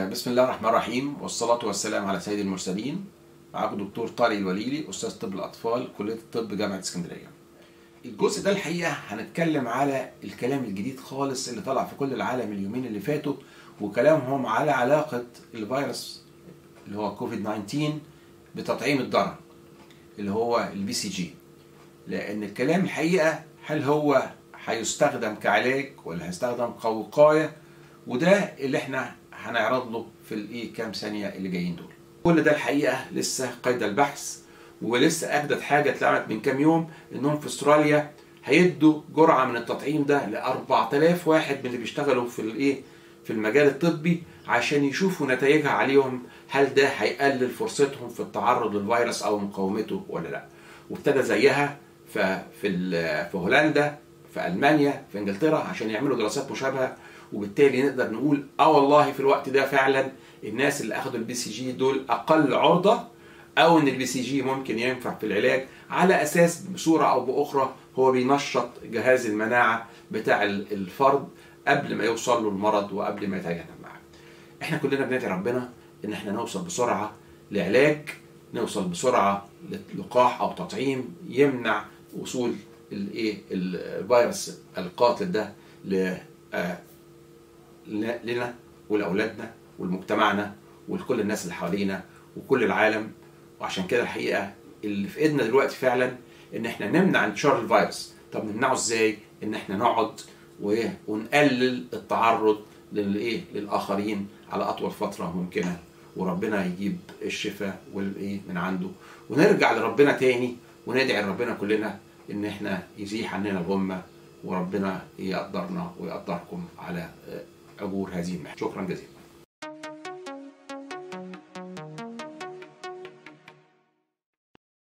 بسم الله الرحمن الرحيم والصلاة والسلام على سيد المرسلين معاكم دكتور طارق الوليلي أستاذ طب الأطفال كلية الطب جامعة اسكندرية الجزء ده الحقيقة هنتكلم على الكلام الجديد خالص اللي طلع في كل العالم اليومين اللي فاتوا وكلامهم على علاقة الفيروس اللي هو كوفيد 19 بتطعيم الضرر اللي هو البي سي جي لأن الكلام الحقيقة هل هو هيستخدم كعلاج ولا هيستخدم كوقاية وده اللي احنا هنعرض له في الايه كام ثانيه اللي جايين دول كل ده الحقيقه لسه قيد البحث ولسه اجدد حاجه اتلعبت من كام يوم انهم في استراليا هيدوا جرعه من التطعيم ده ل 4000 واحد من اللي بيشتغلوا في الايه في المجال الطبي عشان يشوفوا نتائجها عليهم هل ده هيقلل فرصتهم في التعرض للفيروس او مقاومته ولا لا وابتدى زيها في في هولندا في المانيا في انجلترا عشان يعملوا دراسات مشابهه وبالتالي نقدر نقول اه والله في الوقت ده فعلا الناس اللي اخذوا البي سي جي دول اقل عرضه او ان البي سي جي ممكن ينفع في العلاج على اساس بصوره او باخرى هو بينشط جهاز المناعه بتاع الفرد قبل ما يوصل له المرض وقبل ما يتجنب معاه. احنا كلنا بندعي ربنا ان احنا نوصل بسرعه لعلاج نوصل بسرعه للقاح او تطعيم يمنع وصول الايه الفيروس القاتل ده ل لنا ولاولادنا ولمجتمعنا ولكل الناس اللي حوالينا وكل العالم وعشان كده الحقيقه اللي في ايدنا دلوقتي فعلا ان احنا نمنع انتشار الفيروس طب نمنعه ازاي ان احنا نقعد ونقلل التعرض للايه للاخرين على اطول فتره ممكنه وربنا يجيب الشفاء والايه من عنده ونرجع لربنا تاني وندعي لربنا كلنا ان احنا يزيح عننا الغمه وربنا يقدرنا ويقدركم على عبور هذه المحنه شكرا جزيلا